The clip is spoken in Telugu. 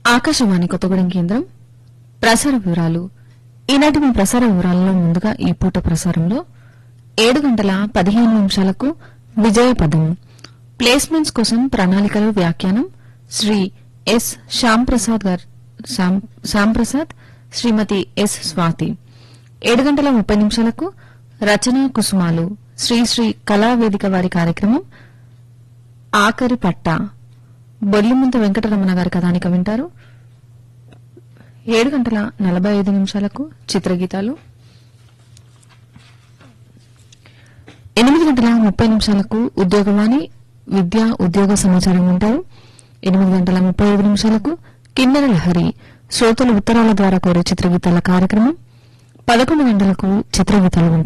ఆకాశవాణి కొత్తగూడెం కేంద్రం ప్రసార వివరాలు ఈనాటి మీ ప్రసార వివరాలలో ముందుగా ఈ పూట ప్రసారంలో ఏడు గంటల పదిహేను నిమిషాలకు విజయపదం ప్లేస్మెంట్స్ కోసం ప్రణాళికలు వ్యాఖ్యానం శ్రీ ఎస్ శ్యాంప్రసాద్ గారు శ్యామ్- శ్యాంప్రసాద్ శ్రీమతి ఎస్ స్వాతి ఏడు గంటల ముప్పై నిమిషాలకు రచనా కుసుమాలు శ్రీ శ్రీ కళావేదిక వారి కార్యక్రమం ఆఖరి పట్ట బొల్లిముంత వెంకటరమణ గారి కథానిక వింటారు ఏడు గంటల నలభై ఐదు నిమిషాలకు చిత్రగీతాలు ఎనిమిది గంటల ముప్పై నిమిషాలకు ఉద్యోగవాణి విద్యా ఉద్యోగ సమాచారం వింటారు ఎనిమిది గంటల ముప్పై ఐదు నిమిషాలకు కిన్నెర లహరి శ్రోతలు ఉత్తరాల ద్వారా కోరే చిత్రగీతాల కార్యక్రమం పదకొండు గంటలకు చిత్రగీతాలు వింటారు